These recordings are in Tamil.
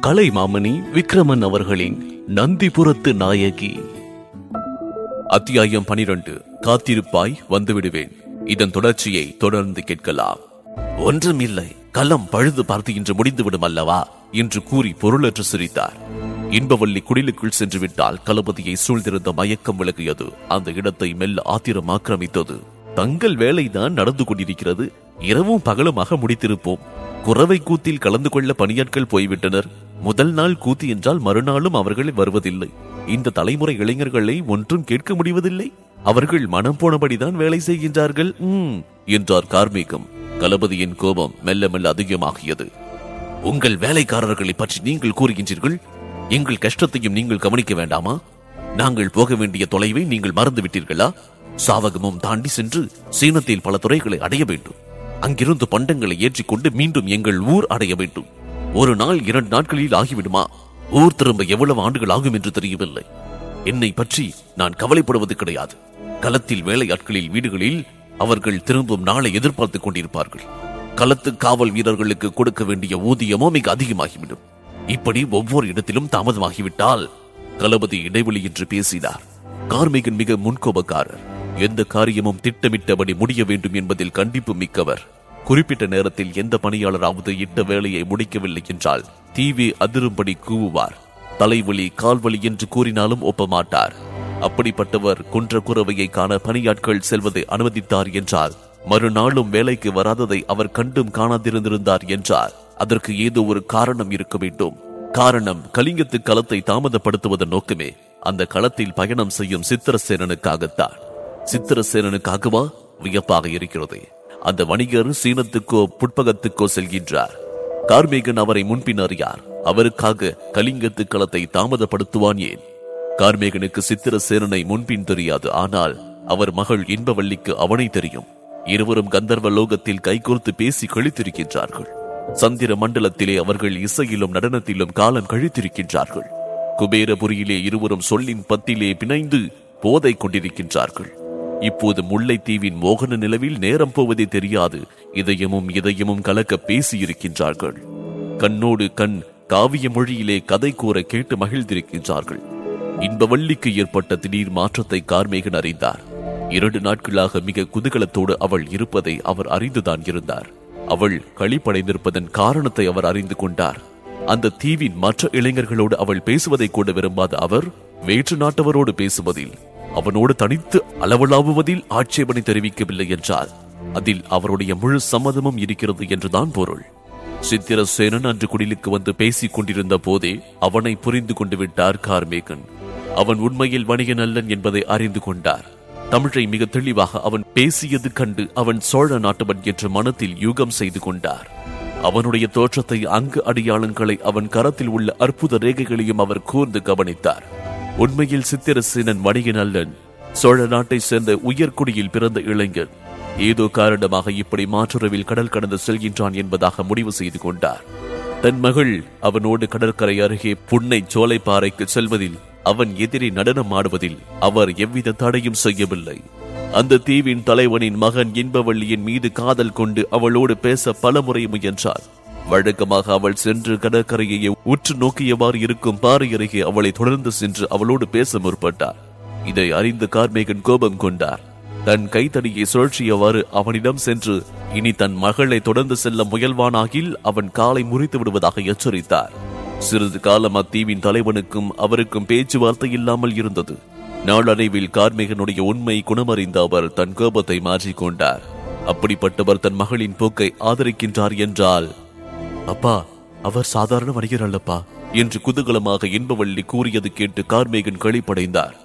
கலைமாமணி விக்ரமன் அவர்களின் நந்திபுரத்து நாயகி அத்தியாயம் பனிரெண்டு காத்திருப்பாய் வந்துவிடுவேன் இதன் தொடர்ச்சியை தொடர்ந்து கேட்கலாம் ஒன்றுமில்லை கலம் பழுது பார்த்து இன்று முடிந்துவிடும் அல்லவா என்று கூறி பொருளற்று சிரித்தார் இன்பவல்லி குடிலுக்குள் சென்று விட்டால் களபதியை சூழ்ந்திருந்த மயக்கம் விலகியது அந்த இடத்தை மெல்ல ஆத்திரம் ஆக்கிரமித்தது தங்கள் வேலைதான் நடந்து கொண்டிருக்கிறது இரவும் பகலுமாக முடித்திருப்போம் குறவை கூத்தில் கலந்து கொள்ள பணியாட்கள் போய்விட்டனர் முதல் நாள் கூத்து என்றால் மறுநாளும் அவர்கள் வருவதில்லை இந்த தலைமுறை இளைஞர்களை ஒன்றும் கேட்க முடிவதில்லை அவர்கள் மனம் போனபடிதான் வேலை செய்கின்றார்கள் ம் என்றார் கார்மீகம் களபதியின் கோபம் மெல்ல மெல்ல அதிகமாகியது உங்கள் வேலைக்காரர்களை பற்றி நீங்கள் கூறுகின்றீர்கள் எங்கள் கஷ்டத்தையும் நீங்கள் கவனிக்க வேண்டாமா நாங்கள் போக வேண்டிய தொலைவை நீங்கள் மறந்து விட்டீர்களா சாவகமும் தாண்டி சென்று சீனத்தில் பல துறைகளை அடைய வேண்டும் அங்கிருந்து பண்டங்களை ஏற்றிக்கொண்டு மீண்டும் எங்கள் ஊர் அடைய வேண்டும் ஒரு நாள் இரண்டு நாட்களில் ஆகிவிடுமா ஊர் திரும்ப எவ்வளவு ஆண்டுகள் ஆகும் என்று தெரியவில்லை என்னை பற்றி நான் கவலைப்படுவது கிடையாது களத்தில் வேலையாட்களில் வீடுகளில் அவர்கள் திரும்பும் நாளை எதிர்பார்த்துக் கொண்டிருப்பார்கள் களத்து காவல் வீரர்களுக்கு கொடுக்க வேண்டிய ஊதியமோ மிக அதிகமாகிவிடும் இப்படி ஒவ்வொரு இடத்திலும் தாமதமாகிவிட்டால் தளபதி இடைவெளி என்று பேசினார் கார்மிகன் மிக முன்கோபக்காரர் எந்த காரியமும் திட்டமிட்டபடி முடிய வேண்டும் என்பதில் கண்டிப்பு மிக்கவர் குறிப்பிட்ட நேரத்தில் எந்த பணியாளராவது இட்ட வேலையை முடிக்கவில்லை என்றால் தீவி அதிரும்படி கூவுவார் தலைவலி கால்வலி என்று கூறினாலும் ஒப்பமாட்டார் அப்படிப்பட்டவர் குன்ற குறவையை காண பணியாட்கள் செல்வதை அனுமதித்தார் என்றால் மறுநாளும் வேலைக்கு வராததை அவர் கண்டும் காணாதிருந்திருந்தார் என்றார் அதற்கு ஏதோ ஒரு காரணம் இருக்க வேண்டும் காரணம் கலிங்கத்து களத்தை தாமதப்படுத்துவதன் நோக்கமே அந்த களத்தில் பயணம் செய்யும் சித்திரசேனனுக்காகத்தான் சித்திரசேனனுக்காகவா வியப்பாக இருக்கிறது அந்த வணிகர் சீனத்துக்கோ புட்பகத்துக்கோ செல்கின்றார் கார்மேகன் அவரை முன்பின் அறியார் அவருக்காக கலிங்கத்து களத்தை தாமதப்படுத்துவான் ஏன் கார்மேகனுக்கு சித்திரசேனனை முன்பின் தெரியாது ஆனால் அவர் மகள் இன்பவல்லிக்கு அவனை தெரியும் இருவரும் கந்தர்வ லோகத்தில் கைகோர்த்து பேசி கழித்திருக்கின்றார்கள் சந்திர மண்டலத்திலே அவர்கள் இசையிலும் நடனத்திலும் காலம் கழித்திருக்கின்றார்கள் குபேரபுரியிலே இருவரும் சொல்லின் பத்திலே பிணைந்து போதை கொண்டிருக்கின்றார்கள் இப்போது முல்லைத்தீவின் மோகன நிலவில் நேரம் போவதே தெரியாது இதயமும் இதயமும் கலக்க பேசியிருக்கின்றார்கள் கண்ணோடு கண் காவிய மொழியிலே கதை கூற கேட்டு மகிழ்ந்திருக்கின்றார்கள் இன்பவள்ளிக்கு ஏற்பட்ட திடீர் மாற்றத்தை கார்மேகன் அறிந்தார் இரண்டு நாட்களாக மிக குதூகலத்தோடு அவள் இருப்பதை அவர் அறிந்துதான் இருந்தார் அவள் களிப்படைந்திருப்பதன் காரணத்தை அவர் அறிந்து கொண்டார் அந்த தீவின் மற்ற இளைஞர்களோடு அவள் பேசுவதை கூட விரும்பாத அவர் வேற்று நாட்டவரோடு பேசுவதில் அவனோடு தனித்து அளவலாவுவதில் ஆட்சேபனை தெரிவிக்கவில்லை என்றால் அதில் அவருடைய முழு சம்மதமும் இருக்கிறது என்றுதான் பொருள் சித்திரசேனன் அன்று குடிலுக்கு வந்து பேசிக் கொண்டிருந்த போதே அவனை புரிந்து கொண்டு விட்டார் கார்மேகன் அவன் உண்மையில் வணிகன் அல்லன் என்பதை அறிந்து கொண்டார் தமிழை மிக தெளிவாக அவன் பேசியது கண்டு அவன் சோழ நாட்டவன் என்ற மனத்தில் யூகம் செய்து கொண்டார் அவனுடைய தோற்றத்தை அங்கு அடையாளங்களை அவன் கரத்தில் உள்ள அற்புத ரேகைகளையும் அவர் கூர்ந்து கவனித்தார் உண்மையில் சித்திரசேனன் வணிகன் அல்லன் சோழ நாட்டை சேர்ந்த உயர்குடியில் பிறந்த இளைஞன் ஏதோ காரணமாக இப்படி மாற்றுறவில் கடல் கடந்து செல்கின்றான் என்பதாக முடிவு செய்து கொண்டார் தன் மகள் அவனோடு கடற்கரை அருகே புன்னை சோலைப்பாறைக்கு செல்வதில் அவன் எதிரே நடனம் ஆடுவதில் அவர் எவ்வித தடையும் செய்யவில்லை அந்த தீவின் தலைவனின் மகன் இன்பவள்ளியின் மீது காதல் கொண்டு அவளோடு பேச பலமுறை முயன்றார் வழக்கமாக அவள் சென்று கடற்கரையை உற்று நோக்கியவாறு இருக்கும் பாறை அருகே அவளை தொடர்ந்து சென்று அவளோடு பேச முற்பட்டார் இதை அறிந்த கார்மேகன் கோபம் கொண்டார் தன் கைத்தடியை சுழற்சியவாறு அவனிடம் சென்று இனி தன் மகளை தொடர்ந்து செல்ல முயல்வானாகில் அவன் காலை முறித்து விடுவதாக எச்சரித்தார் சிறிது காலம் அத்தீவின் தலைவனுக்கும் அவருக்கும் பேச்சுவார்த்தை இல்லாமல் இருந்தது நாளடைவில் கார்மேகனுடைய உண்மை குணமறிந்த அவர் தன் கோபத்தை மாற்றிக்கொண்டார் அப்படிப்பட்டவர் தன் மகளின் போக்கை ஆதரிக்கின்றார் என்றால் அப்பா அவர் சாதாரண வணிகர் அல்லப்பா என்று குதூகலமாக இன்பவள்ளி கூறியது கேட்டு கார்மேகன் களிப்படைந்தார்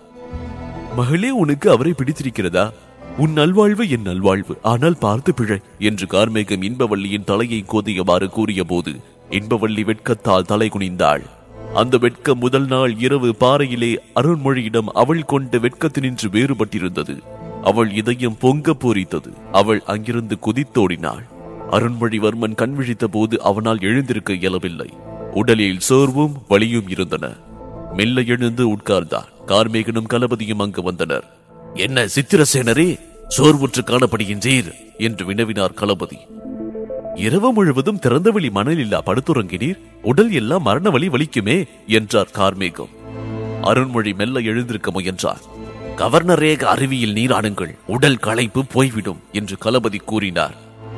மகளே உனக்கு அவரை பிடித்திருக்கிறதா உன் நல்வாழ்வு என் நல்வாழ்வு ஆனால் பார்த்து பிழை என்று கார்மேகம் இன்பவள்ளியின் தலையை கோதியவாறு கூறியபோது இன்பவள்ளி வெட்கத்தால் தலை குனிந்தாள் அந்த வெட்கம் முதல் நாள் இரவு பாறையிலே அருண்மொழியிடம் அவள் கொண்ட வெட்கத்தினின்று வேறுபட்டிருந்தது அவள் இதயம் பொங்க பூரித்தது அவள் அங்கிருந்து குதித்தோடினாள் அருண்மொழிவர்மன் கண் விழித்த போது அவனால் எழுந்திருக்க இயலவில்லை உடலில் சோர்வும் வலியும் இருந்தன மெல்ல எழுந்து உட்கார்ந்தார் கார்மேகனும் கலபதியும் அங்கு வந்தனர் என்ன சித்திரசேனரே சோர்வுற்று காணப்படுகின்றீர் என்று வினவினார் களபதி இரவு முழுவதும் திறந்தவெளி மணலில்லா படுத்துறங்கினீர் உடல் எல்லாம் மரண வலி வலிக்குமே என்றார் கார்மேகம் அருண்மொழி மெல்ல எழுந்திருக்க முயன்றார் கவர்னரேக அருவியில் நீராடுங்கள் உடல் களைப்பு போய்விடும் என்று களபதி கூறினார்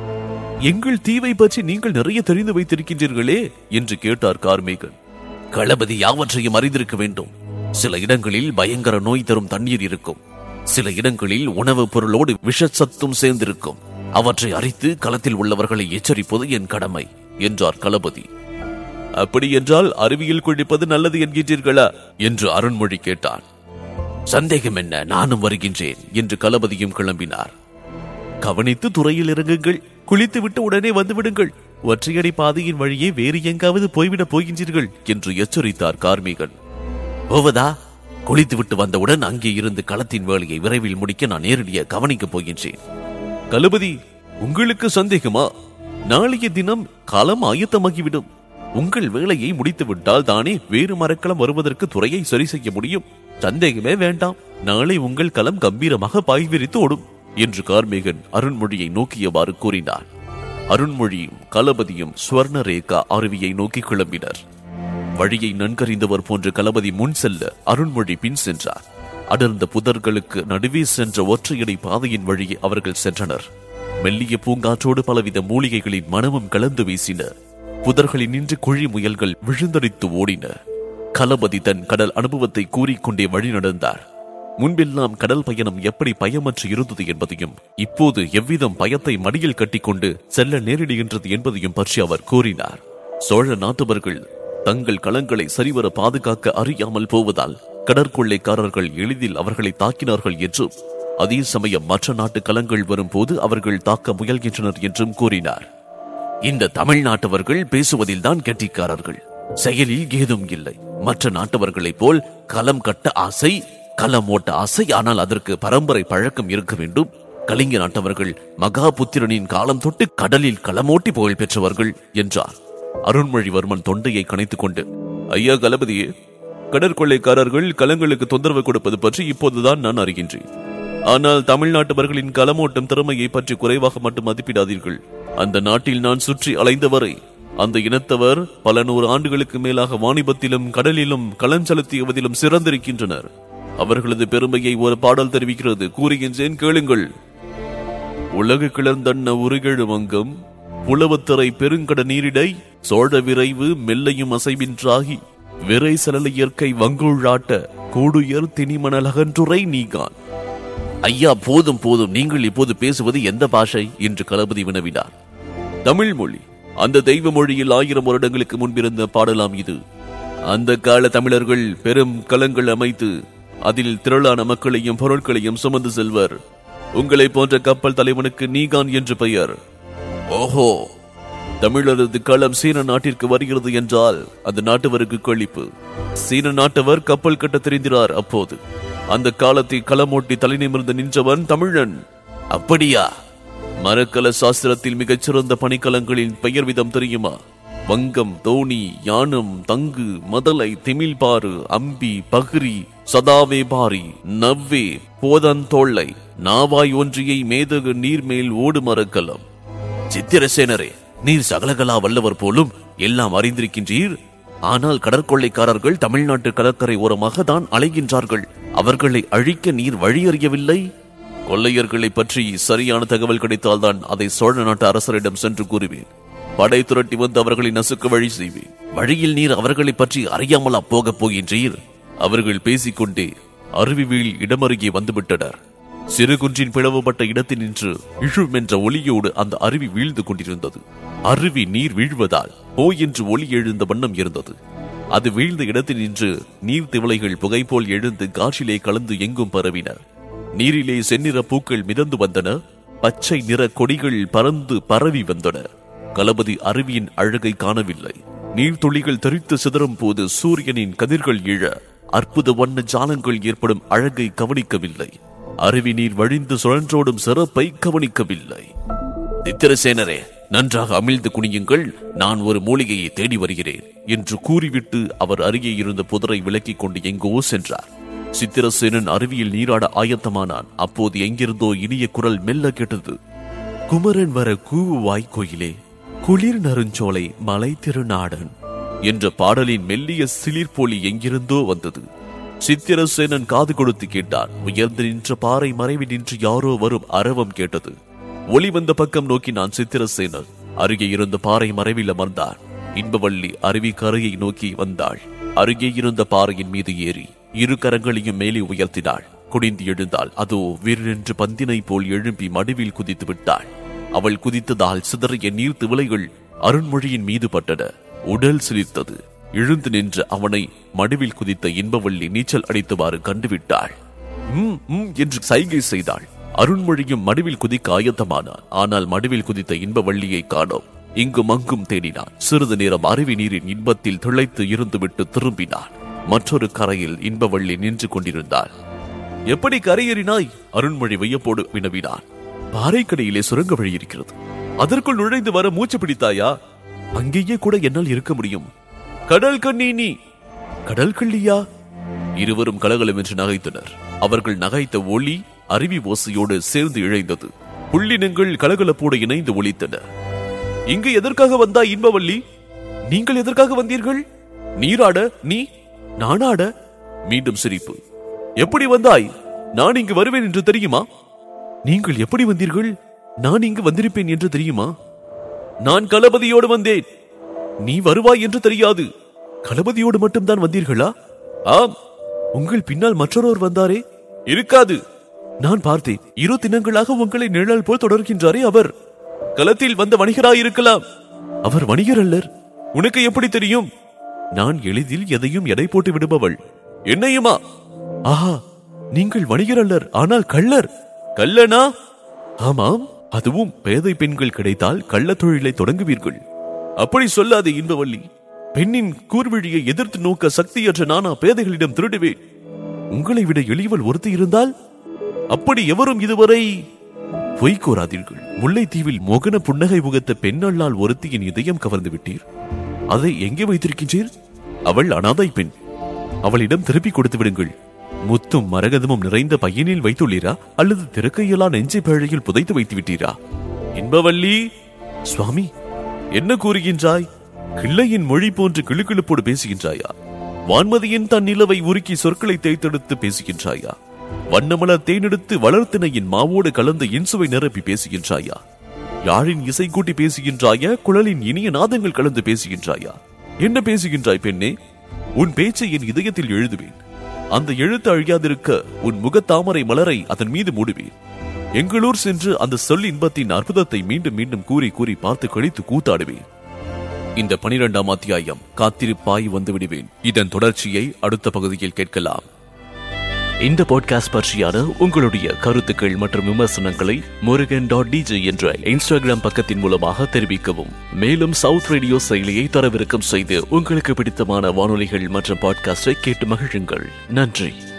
எங்கள் தீவை பற்றி நீங்கள் நிறைய தெரிந்து வைத்திருக்கின்றீர்களே என்று கேட்டார் கார்மேகன் களபதி யாவற்றையும் அறிந்திருக்க வேண்டும் சில இடங்களில் பயங்கர நோய் தரும் தண்ணீர் இருக்கும் சில இடங்களில் உணவுப் பொருளோடு விஷச்சத்தும் சேர்ந்திருக்கும் அவற்றை அறித்து களத்தில் உள்ளவர்களை எச்சரிப்பது என் கடமை என்றார் களபதி அப்படி என்றால் அருவியில் குளிப்பது நல்லது என்கின்றீர்களா என்று அருண்மொழி கேட்டான் சந்தேகம் என்ன நானும் வருகின்றேன் என்று களபதியும் கிளம்பினார் கவனித்து துறையில் இறங்குங்கள் குளித்து விட்டு உடனே வந்து விடுங்கள் ஒற்றையடி பாதையின் வழியே வேறு எங்காவது போய்விடப் போகின்றீர்கள் என்று எச்சரித்தார் கார்மீகன் போவதா குளித்து விட்டு வந்தவுடன் அங்கே இருந்து களத்தின் வேலையை விரைவில் முடிக்க நான் நேரடியாக கவனிக்கப் போகின்றேன் களபதி உங்களுக்கு சந்தேகமா நாளைய தினம் களம் ஆயத்தமாகிவிடும் உங்கள் வேலையை முடித்து விட்டால் தானே வேறு மரக்களம் வருவதற்கு துறையை சரி செய்ய முடியும் சந்தேகமே வேண்டாம் நாளை உங்கள் களம் கம்பீரமாக பாய் விரித்து ஓடும் என்று கார்மேகன் அருண்மொழியை நோக்கியவாறு கூறினார் அருண்மொழியும் களபதியும் ஸ்வர்ணரேகா அருவியை நோக்கி கிளம்பினர் வழியை நன்கறிந்தவர் போன்ற களபதி முன் செல்ல அருண்மொழி பின் சென்றார் அடர்ந்த புதர்களுக்கு நடுவே சென்ற ஒற்றையடி பாதையின் வழியே அவர்கள் சென்றனர் மெல்லிய பூங்காற்றோடு பலவித மூலிகைகளின் மனமும் கலந்து வீசின புதர்களில் நின்று குழி முயல்கள் விழுந்தடித்து ஓடின களபதி தன் கடல் அனுபவத்தை கூறிக்கொண்டே வழி நடந்தார் முன்பெல்லாம் கடல் பயணம் எப்படி பயமற்று இருந்தது என்பதையும் இப்போது எவ்விதம் பயத்தை மடியில் கட்டிக்கொண்டு செல்ல நேரிடுகின்றது என்பதையும் பற்றி அவர் கூறினார் சோழ நாட்டவர்கள் தங்கள் களங்களை சரிவர பாதுகாக்க அறியாமல் போவதால் கடற்கொள்ளைக்காரர்கள் எளிதில் அவர்களை தாக்கினார்கள் என்றும் அதே சமயம் மற்ற நாட்டு களங்கள் வரும்போது அவர்கள் தாக்க முயல்கின்றனர் என்றும் கூறினார் இந்த தமிழ்நாட்டவர்கள் பேசுவதில் தான் கெட்டிக்காரர்கள் செயலில் ஏதும் இல்லை மற்ற நாட்டவர்களைப் போல் களம் கட்ட ஆசை களம் ஓட்ட ஆசை ஆனால் அதற்கு பரம்பரை பழக்கம் இருக்க வேண்டும் கலிங்க நாட்டவர்கள் மகாபுத்திரனின் காலம் தொட்டு கடலில் களமோட்டி புகழ் பெற்றவர்கள் என்றார் அருண்மொழிவர்மன் தொண்டையை கணைத்துக் கொண்டு ஐயா களபதியே கடற்கொள்ளைக்காரர்கள் களங்களுக்கு தொந்தரவு கொடுப்பது பற்றி இப்போதுதான் நான் அறிகின்றேன் ஆனால் தமிழ்நாட்டவர்களின் களமோட்டம் திறமையை பற்றி குறைவாக மட்டும் மதிப்பிடாதீர்கள் அந்த நாட்டில் நான் சுற்றி அலைந்தவரை அந்த இனத்தவர் பல நூறு ஆண்டுகளுக்கு மேலாக வாணிபத்திலும் கடலிலும் களம் செலுத்தியவதிலும் சிறந்திருக்கின்றனர் அவர்களது பெருமையை ஒரு பாடல் தெரிவிக்கிறது கூறுகின்றேன் கேளுங்கள் உலகு கிளர்ந்தன்ன உருகெழு வங்கம் புலவத்திரை பெருங்கட நீரிடை சோழ விரைவு மெல்லையும் அசைவின்றாகி விரை சலல இயற்கை வங்குழாட்ட கூடுயர் திணிமணல் அகன்றுரை நீகான் ஐயா போதும் போதும் நீங்கள் இப்போது பேசுவது எந்த பாஷை என்று களபதி வினவினார் தமிழ் மொழி அந்த தெய்வ மொழியில் ஆயிரம் வருடங்களுக்கு முன்பிருந்த பாடலாம் இது அந்த கால தமிழர்கள் பெரும் கலங்கள் அமைத்து அதில் திரளான மக்களையும் பொருட்களையும் சுமந்து செல்வர் உங்களை போன்ற கப்பல் தலைவனுக்கு நீகான் என்று பெயர் ஓஹோ தமிழரது களம் சீன நாட்டிற்கு வருகிறது என்றால் அந்த நாட்டவருக்கு கொழிப்பு சீன நாட்டவர் கப்பல் கட்ட தெரிந்தார் அப்போது அந்த காலத்தை களமோட்டி தலை நிமிர்ந்து நின்றவன் தமிழன் அப்படியா மரக்கல சாஸ்திரத்தில் மிகச்சிறந்த பணிக்கலங்களின் பெயர் விதம் தெரியுமா வங்கம் தோணி யானம் தங்கு மதலை திமில்பாறு அம்பி பகிரி சதாவே பாரி நவ்வே போதந்தோள்ளை நாவாய் ஒன்றியை மேதகு நீர்மேல் ஓடு மரக்கலம் சித்திரசேனரே நீர் சகலகலா வல்லவர் போலும் எல்லாம் அறிந்திருக்கின்றீர் ஆனால் கடற்கொள்ளைக்காரர்கள் தமிழ்நாட்டு கடற்கரை ஓரமாக தான் அலைகின்றார்கள் அவர்களை அழிக்க நீர் வழியறியவில்லை கொள்ளையர்களை பற்றி சரியான தகவல் கிடைத்தால்தான் அதை சோழ நாட்டு அரசரிடம் சென்று கூறுவேன் படை துரட்டி வந்து அவர்களை நசுக்க வழி செய்வேன் வழியில் நீர் அவர்களை பற்றி அறியாமலா போகப் போகின்றீர் அவர்கள் பேசிக்கொண்டே அருவி வீழ் இடமருகே வந்துவிட்டனர் சிறு குன்றின் பிளவுபட்ட இடத்தில் நின்று இழும் என்ற ஒளியோடு அந்த அருவி வீழ்ந்து கொண்டிருந்தது அருவி நீர் வீழ்வதால் ஓ என்று ஒளி எழுந்த வண்ணம் இருந்தது அது வீழ்ந்த இடத்தில் நின்று நீர் திவளைகள் புகை போல் எழுந்து காற்றிலே கலந்து எங்கும் பரவின நீரிலே செந்நிற பூக்கள் மிதந்து வந்தன பச்சை நிற கொடிகள் பறந்து பரவி வந்தன களபதி அருவியின் அழகை காணவில்லை நீர்த்துளிகள் தெரித்து சிதறும் போது சூரியனின் கதிர்கள் இழ அற்புத வண்ண ஜாலங்கள் ஏற்படும் அழகை கவனிக்கவில்லை அருவி நீர் வழிந்து சுழன்றோடும் சிறப்பை கவனிக்கவில்லை நித்திரசேனரே நன்றாக அமிழ்ந்து குனியுங்கள் நான் ஒரு மூலிகையை தேடி வருகிறேன் என்று கூறிவிட்டு அவர் அருகே இருந்த புதரை விலக்கிக் கொண்டு எங்கோ சென்றார் சித்திரசேனன் அருவியில் நீராட ஆயத்தமானான் அப்போது எங்கிருந்தோ இனிய குரல் மெல்ல கேட்டது குமரன் வர கூவுவாய் கோயிலே குளிர் நறுஞ்சோலை மலை திருநாடன் என்ற பாடலின் மெல்லிய சிலிர்பொலி எங்கிருந்தோ வந்தது சித்திரசேனன் காது கொடுத்து கேட்டான் உயர்ந்து நின்ற பாறை மறைவில் நின்று யாரோ வரும் அரவம் கேட்டது ஒளி வந்த பக்கம் நோக்கி நான் சித்திரசேனன் அருகே இருந்த பாறை மறைவில் அமர்ந்தார் இன்பவள்ளி அருவி கரையை நோக்கி வந்தாள் அருகே இருந்த பாறையின் மீது ஏறி இரு கரங்களையும் மேலே உயர்த்தினாள் குடிந்து எழுந்தாள் அதோ வீரென்று பந்தினை போல் எழும்பி மடுவில் குதித்து விட்டாள் அவள் குதித்ததால் சிதறிய நீர் திவலைகள் அருண்மொழியின் மீது பட்டன உடல் சிலிர்த்தது எழுந்து நின்று அவனை மடுவில் குதித்த இன்பவள்ளி நீச்சல் அடித்தவாறு கண்டுவிட்டாள் ம் ம் என்று சைகை செய்தாள் அருண்மொழியும் மடுவில் குதிக்க ஆயத்தமானான் ஆனால் மடுவில் குதித்த இன்பவள்ளியை காணோம் இங்கும் அங்கும் தேடினான் சிறிது நேரம் அருவி நீரின் இன்பத்தில் திளைத்து இருந்துவிட்டு திரும்பினான் மற்றொரு கரையில் இன்பவள்ளி நின்று கொண்டிருந்தாள் எப்படி கரையேறினாய் அருண்மொழி வையப்போடு வினவினான் பாறைக்கடையிலே சுரங்க வழி இருக்கிறது அதற்குள் நுழைந்து வர மூச்சு பிடித்தாயா அங்கேயே கூட என்னால் இருக்க முடியும் கடல் கண்ணி நீ கடல் கள்ளியா இருவரும் கலகலம் என்று நகைத்தனர் அவர்கள் நகைத்த ஒளி அருவி ஓசையோடு சேர்ந்து இழைந்தது புள்ளினங்கள் கலகலப்போடு இணைந்து ஒலித்தன இங்கு எதற்காக வந்தாய் இன்பவள்ளி நீங்கள் எதற்காக வந்தீர்கள் நீராட நீ நானாட மீண்டும் சிரிப்பு எப்படி வந்தாய் நான் இங்கு வருவேன் என்று தெரியுமா நீங்கள் எப்படி வந்தீர்கள் நான் இங்கு வந்திருப்பேன் என்று தெரியுமா நான் களபதியோடு வந்தேன் நீ வருவாய் என்று தெரியாது களபதியோடு மட்டும்தான் வந்தீர்களா ஆம் உங்கள் பின்னால் மற்றொருவர் வந்தாரே இருக்காது நான் பார்த்தேன் இரு தினங்களாக உங்களை நிழல் போல் தொடர்கின்றாரே அவர் களத்தில் வந்த வணிகராய் இருக்கலாம் அவர் வணிகர் அல்லர் உனக்கு எப்படி தெரியும் நான் எளிதில் எதையும் எடை போட்டு விடுபவள் என்னையுமா ஆஹா நீங்கள் வணிகர் அல்லர் ஆனால் கள்ளர் கள்ளனா ஆமாம் அதுவும் பேதை பெண்கள் கிடைத்தால் கள்ளத் தொழிலை தொடங்குவீர்கள் அப்படி சொல்லாதே இன்பவள்ளி பெண்ணின் கூர்விழியை எதிர்த்து நோக்க சக்தியற்ற நானா பேதைகளிடம் திருடுவேன் உங்களை விட எளியவள் ஒருத்தி இருந்தால் அப்படி எவரும் இதுவரை பொய் கூறாதீர்கள் முல்லைத்தீவில் மோகன புன்னகை முகத்த பெண்ணல்லால் ஒருத்தியின் இதயம் கவர்ந்து விட்டீர் அதை எங்கே வைத்திருக்கின்றீர் அவள் அனாதை பெண் அவளிடம் திருப்பி கொடுத்து விடுங்கள் முத்தும் மரகதமும் நிறைந்த பையனில் வைத்துள்ளீரா அல்லது திறக்கையிலா நெஞ்சை பேழையில் புதைத்து வைத்து விட்டீரா இன்பவல்லி சுவாமி என்ன கூறுகின்றாய் கிள்ளையின் மொழி போன்று கிளுகிளுப்போடு பேசுகின்றாயா வான்மதியின் தன் நிலவை உருக்கி சொற்களை தேய்த்தெடுத்து பேசுகின்றாயா வண்ணமலர் தேனெடுத்து வளர்த்தினையின் மாவோடு கலந்து இன்சுவை நிரப்பி பேசுகின்றாயா யாழின் இசை கூட்டி பேசுகின்றாயா குழலின் இனிய நாதங்கள் கலந்து பேசுகின்றாயா என்ன பேசுகின்றாய் பெண்ணே உன் பேச்சை என் இதயத்தில் எழுதுவேன் அந்த எழுத்து அழியாதிருக்க உன் முகத்தாமரை மலரை அதன் மீது மூடுவேன் எங்களூர் சென்று அந்த சொல் இன்பத்தின் அற்புதத்தை மீண்டும் மீண்டும் கூறி கூறி பார்த்து கழித்து கூத்தாடுவேன் இந்த பனிரெண்டாம் அத்தியாயம் காத்திருப்பாய் வந்து விடுவேன் இதன் தொடர்ச்சியை அடுத்த பகுதியில் கேட்கலாம் இந்த பாட்காஸ்ட் பற்றியான உங்களுடைய கருத்துக்கள் மற்றும் விமர்சனங்களை முருகன் டாட் டிஜே என்ற இன்ஸ்டாகிராம் பக்கத்தின் மூலமாக தெரிவிக்கவும் மேலும் சவுத் ரேடியோ செயலியை தரவிறக்கம் செய்து உங்களுக்கு பிடித்தமான வானொலிகள் மற்றும் பாட்காஸ்டை கேட்டு மகிழுங்கள் நன்றி